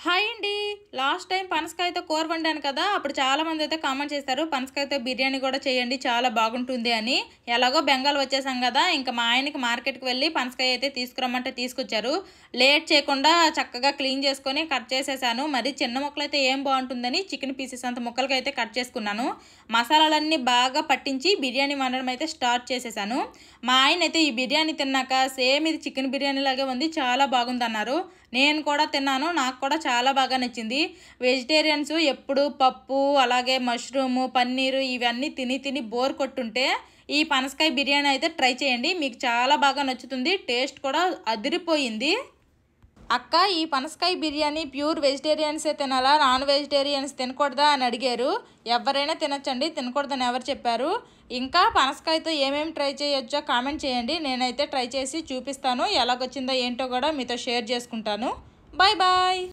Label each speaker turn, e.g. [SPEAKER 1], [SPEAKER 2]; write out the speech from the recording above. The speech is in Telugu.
[SPEAKER 1] హాయ్ అండి లాస్ట్ టైం పనసకాయతో కూర వండాను కదా అప్పుడు చాలా మంది అయితే కామెంట్ చేస్తారు పనసకాయతో బిర్యానీ కూడా చేయండి చాలా బాగుంటుంది అని ఎలాగో బెంగాల్ వచ్చేసాం కదా ఇంకా మా ఆయనకి మార్కెట్కి వెళ్ళి పనసకాయ అయితే తీసుకురమ్మంటే తీసుకొచ్చారు లేట్ చేయకుండా చక్కగా క్లీన్ చేసుకొని కట్ చేసేసాను మరి చిన్న ముక్కలు అయితే ఏం బాగుంటుందని చికెన్ పీసెస్ అంత ముక్కలకి అయితే కట్ చేసుకున్నాను మసాలాలన్నీ బాగా పట్టించి బిర్యానీ వండడం అయితే స్టార్ట్ చేసేసాను మా ఆయన అయితే ఈ బిర్యానీ తిన్నాక సేమ్ ఇది చికెన్ బిర్యానీ లాగే ఉంది చాలా బాగుందన్నారు నేను కూడా తిన్నాను నాకు కూడా చాలా బాగా నచ్చింది వెజిటేరియన్స్ ఎప్పుడు పప్పు అలాగే మష్రూము పన్నీరు ఇవన్నీ తిని తిని బోర్ కొట్టుంటే ఈ పనసకాయ బిర్యానీ అయితే ట్రై చేయండి మీకు చాలా బాగా నచ్చుతుంది టేస్ట్ కూడా అదిరిపోయింది అక్క ఈ పనసకాయ బిర్యానీ ప్యూర్ వెజిటేరియన్సే తినాలా నాన్ వెజిటేరియన్స్ తినకూడదా అని అడిగారు ఎవరైనా తినచ్చండి తినకూడదని ఎవరు చెప్పారు ఇంకా పనసకాయతో ఏమేమి ట్రై చేయొచ్చో కామెంట్ చేయండి నేనైతే ట్రై చేసి చూపిస్తాను ఎలాగొచ్చిందో ఏంటో కూడా మీతో షేర్ చేసుకుంటాను బాయ్ బాయ్